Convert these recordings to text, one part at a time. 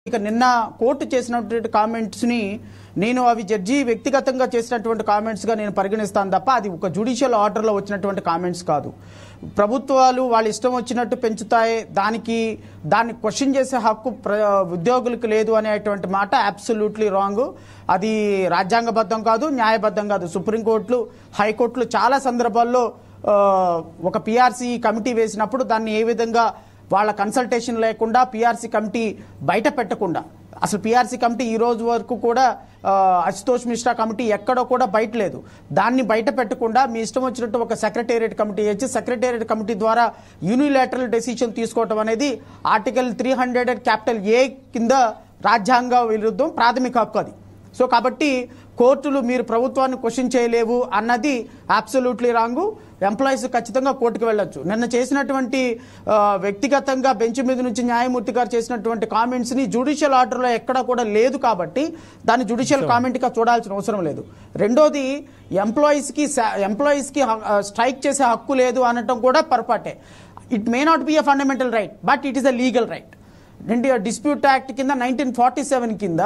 ఇక నిన్న కోర్టు చేసినటువంటి కామెంట్స్ని నేను అవి జడ్జి వ్యక్తిగతంగా చేసినటువంటి కామెంట్స్గా నేను పరిగణిస్తాను తప్ప అది ఒక జ్యుడిషియల్ ఆర్డర్లో వచ్చినటువంటి కామెంట్స్ కాదు ప్రభుత్వాలు వాళ్ళ ఇష్టం వచ్చినట్టు పెంచుతాయి దానికి దాన్ని క్వశ్చన్ చేసే హక్కు ప్ర ఉద్యోగులకు లేదు అనేటువంటి మాట అబ్సల్యూట్లీ రాంగ్ అది రాజ్యాంగబద్ధం కాదు న్యాయబద్ధం కాదు సుప్రీంకోర్టులు హైకోర్టులు చాలా సందర్భాల్లో ఆ, ఒక పిఆర్సీ కమిటీ వేసినప్పుడు దాన్ని ఏ విధంగా వాళ్ళ కన్సల్టేషన్ లేకుండా పిఆర్సీ కమిటీ బయట పెట్టకుండా అసలు పిఆర్సీ కమిటీ ఈ రోజు వరకు కూడా ఆ, అశుతోష్ మిశ్రా కమిటీ ఎక్కడో కూడా బయట లేదు దాన్ని బయట పెట్టకుండా మీ ఇష్టం వచ్చినట్టు ఒక సెక్రటేరియట్ కమిటీ వేసి సెక్రటేరియట్ కమిటీ ద్వారా యూనిలాటరల్ డెసిషన్ తీసుకోవటం అనేది article three hundred capital A కింద రాజ్యాంగ విరుద్ధం ప్రాథమిక హక్కు అది సో కాబట్టి కోర్టులు మీరు ప్రభుత్వాన్ని క్వశ్చన్ చేయలేవు అన్నది అబ్సల్యూట్లీ రాంగు ఎంప్లాయీస్ ఖచ్చితంగా కోర్టుకు వెళ్ళొచ్చు నిన్న చేసినటువంటి ఆ, వ్యక్తిగతంగా బెంచ్ మీద నుంచి న్యాయమూర్తి గారు చేసినటువంటి కామెంట్స్ని జ్యుడిషియల్ ఆర్డర్లో ఎక్కడా కూడా లేదు కాబట్టి దాన్ని జ్యుడిషియల్ కామెంట్గా చూడాల్సిన అవసరం లేదు రెండోది ఎంప్లాయీస్కి ఎంప్లాయీస్కి స్ట్రైక్ చేసే హక్కు లేదు అనటం కూడా పొరపాటే it may not be a fundamental right but it is a legal right India dispute act కింద నైన్టీన్ ఫార్టీ సెవెన్ కింద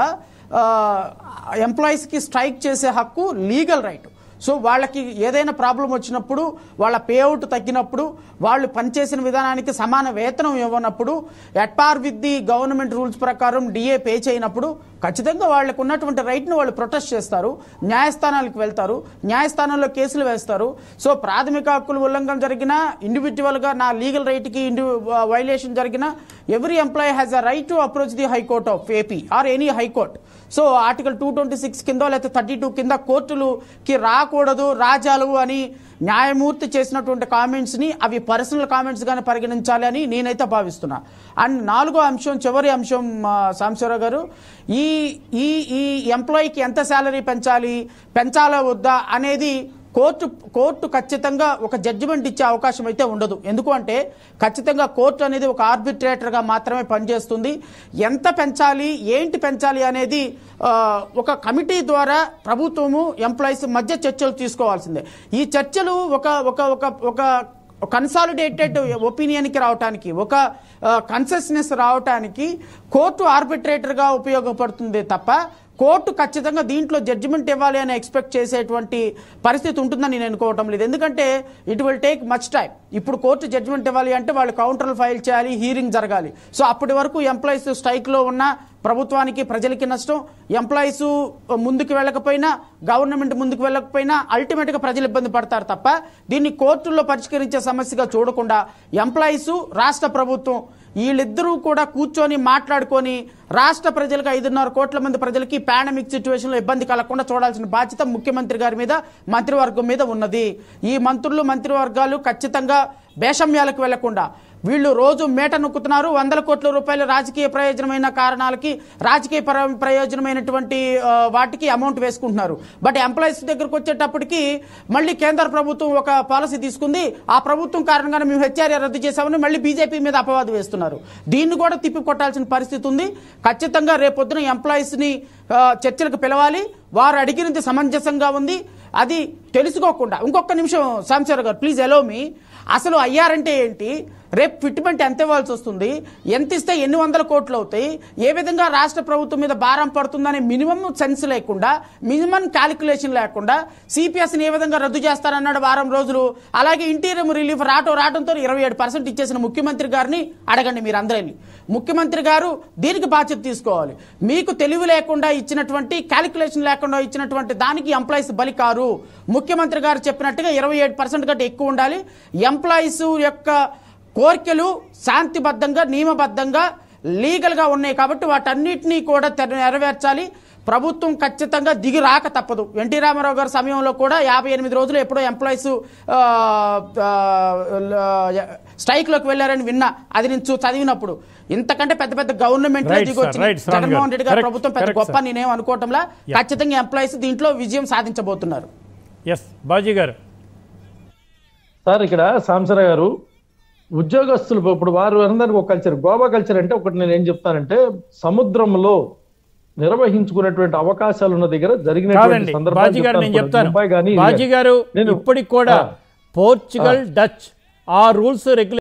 ఎంప్లాయీస్కి స్ట్రైక్ చేసే హక్కు లీగల్ రైట్ సో వాళ్ళకి ఏదైనా ప్రాబ్లం వచ్చినప్పుడు వాళ్ళ పేఅవుట్ తగ్గినప్పుడు వాళ్ళు పనిచేసిన విధానానికి సమాన వేతనం ఇవ్వనప్పుడు at par with the government rules ప్రకారం డిఏ పే చేయనప్పుడు ఖచ్చితంగా వాళ్ళకు ఉన్నటువంటి రైట్ను వాళ్ళు ప్రొటెస్ట్ చేస్తారు న్యాయస్థానాలకు వెళ్తారు న్యాయస్థానంలో కేసులు వేస్తారు సో ప్రాథమిక హక్కుల ఉల్లంఘన జరిగినా ఇండివిజువల్గా నా లీగల్ రైట్కి ఇండి వైలేషన్ జరిగినా every employee has a right to approach the high court of AP or any high court so article two twenty six కింద లేకపోతే థర్టీ టూ కింద కోర్టులుకి రాకూడదు రాజాలు అని న్యాయమూర్తి చేసినటువంటి కామెంట్స్ని అవి పర్సనల్ కామెంట్స్ గానే పరిగణించాలి అని నేనైతే భావిస్తున్నా అండ్ నాలుగో అంశం చివరి అంశం ఆ, సాంబశివరావు గారు ఈ ఈ ఈ ఎంప్లాయీకి ఎంత శాలరీ పెంచాలి పెంచాలా వద్దా అనేది కోర్టు కోర్టు ఖచ్చితంగా ఒక జడ్జిమెంట్ ఇచ్చే అవకాశం అయితే ఉండదు ఎందుకు అంటే ఖచ్చితంగా కోర్టు అనేది ఒక ఆర్బిట్రేటర్గా మాత్రమే పనిచేస్తుంది ఎంత పెంచాలి ఏంటి పెంచాలి అనేది ఆ, ఒక కమిటీ ద్వారా ప్రభుత్వము ఎంప్లాయీస్ మధ్య చర్చలు తీసుకోవాల్సిందే ఈ చర్చలు ఒక ఒక ఒక ఒక కన్సాలిడేటెడ్ ఒపీనియన్కి రావటానికి ఒక కన్సెస్నెస్ రావటానికి కోర్టు ఆర్బిట్రేటర్గా ఉపయోగపడుతుంది తప్ప కోర్టు ఖచ్చితంగా దీంట్లో జడ్జిమెంట్ ఇవ్వాలి అని ఎక్స్పెక్ట్ చేసేటువంటి పరిస్థితి ఉంటుందని నేను అనుకోవటం లేదు ఎందుకంటే it will take much time ఇప్పుడు కోర్టు జడ్జిమెంట్ ఇవ్వాలి అంటే వాళ్ళు కౌంటర్లు ఫైల్ చేయాలి హీరింగ్ జరగాలి సో అప్పటి వరకు ఎంప్లాయీస్ స్ట్రైక్లో ఉన్న ప్రభుత్వానికి ప్రజలకి నష్టం ఎంప్లాయీస్ ముందుకు వెళ్ళకపోయినా గవర్నమెంట్ ముందుకు వెళ్ళకపోయినా అల్టిమేట్గా ప్రజలు ఇబ్బంది పడతారు తప్ప దీన్ని కోర్టుల్లో పరిష్కరించే సమస్యగా చూడకుండా ఎంప్లాయీస్ రాష్ట్ర ప్రభుత్వం వీళ్ళిద్దరూ కూడా కూర్చొని మాట్లాడుకొని రాష్ట్ర ప్రజలకు ఐదున్నర కోట్ల మంది ప్రజలకి పాండమిక్ సిచ్యువేషన్లో ఇబ్బంది కలగకుండా చూడాల్సిన బాధ్యత ముఖ్యమంత్రి గారి మీద మంత్రివర్గం మీద ఉన్నది ఈ మంత్రులు మంత్రివర్గాలు ఖచ్చితంగా భేషమ్యాలకు వెళ్లకుండా వీళ్ళు రోజు మేట నొక్కుతున్నారు వందల కోట్ల రూపాయల రాజకీయ ప్రయోజనమైన కారణాలకి రాజకీయ పర- ప్రయోజనమైనటువంటి ఆ, వాటికి అమౌంట్ వేసుకుంటున్నారు బట్ ఎంప్లాయీస్ దగ్గరకు వచ్చేటప్పటికి మళ్ళీ కేంద్ర ప్రభుత్వం ఒక పాలసీ తీసుకుంది ఆ ప్రభుత్వం కారణంగానే మేము హెచ్ఆర్ఏ రద్దు చేశామని మళ్ళీ బీజేపీ మీద అపవాదు వేస్తున్నారు దీన్ని కూడా తిప్పి కొట్టాల్సిన పరిస్థితి ఉంది ఖచ్చితంగా రేపొద్దున ఎంప్లాయీస్ని ఆ, చర్చలకు పిలవాలి వారు అడిగినది సమంజసంగా ఉంది అది తెలుసుకోకుండా ఇంకొక నిమిషం సాంసర్ గారు ప్లీజ్ ఎలో మీ అసలు అయ్యారంటే ఏంటి రేపు ఫిట్మెంట్ ఎంత ఇవ్వాల్సి వస్తుంది ఎంత ఇస్తే ఎన్ని వందల కోట్లు అవుతాయి ఏ విధంగా రాష్ట్ర ప్రభుత్వం మీద భారం పడుతుందనే మినిమం సెన్స్ లేకుండా మినిమం క్యాలిక్యులేషన్ లేకుండా సిపిఎస్ని ఏ విధంగా రద్దు చేస్తారన్నాడు వారం రోజులు అలాగే ఇంటీరియం రిలీఫ్ రావటం రావడంతో ఇరవై ఏడు పర్సెంట్ ఇచ్చేసిన ముఖ్యమంత్రి గారిని అడగండి మీరు అందరూ వెళ్ళి ముఖ్యమంత్రి గారు దీనికి బాధ్యత తీసుకోవాలి మీకు తెలివి లేకుండా ఇచ్చినటువంటి క్యాలిక్యులేషన్ లేకుండా ఇచ్చినటువంటి దానికి ఎంప్లాయీస్ బలి కారు ముఖ్యమంత్రి గారు చెప్పినట్టుగా ఇరవై ఏడు పర్సెంట్ కంటే ఎక్కువ ఉండాలి ఎంప్లాయీస్ యొక్క కోరికలు శాంతిబద్ధంగా నియమబద్ధంగా లీగల్గా ఉన్నాయి కాబట్టి వాటన్నిటినీ కూడా తెర- నెరవేర్చాలి ప్రభుత్వం ఖచ్చితంగా దిగి రాక తప్పదు ఎన్టీ రామారావు గారి సమయంలో కూడా యాభై ఎనిమిది రోజులు ఎప్పుడో ఎంప్లాయీస్ స్ట్రైక్లోకి వెళ్ళారని విన్నా అది నేను చూ- చదివినప్పుడు ఇంతకంటే పెద్ద పెద్ద గవర్నమెంట్ Right, దిగి sir. వచ్చి Right, శ్రావణ్ గారు. జగన్మోహన్ రెడ్డి గారి Correct, ప్రభుత్వం పెద్ద correct, గొప్ప sir. నేనేం అనుకోవటంలా ఖచ్చితంగా ఎంప్లాయీస్ దీంట్లో విజయం సాధించబోతున్నారు ఎస్ బాజీ గారు సార్ ఇక్కడ సాంసర గారు ఉద్యోగస్తులు ఇప్పుడు వారు అందరికి ఒక కల్చర్ గోవా కల్చర్ అంటే ఒకటి నేను ఏం చెప్తానంటే సముద్రంలో నిర్వహించుకునేటువంటి అవకాశాలు ఉన్న దగ్గర జరిగినటువంటి కాదండి సందర్భాలు బాజీ గారు నేను చెప్తాను. చెప్తాను ముంబై కానీ బాజీ గారు నేను- ఇప్పటికి కూడా ఆ. పోర్చుగల్ డచ్ ఆ రూల్స్ రెగ్యులేషన్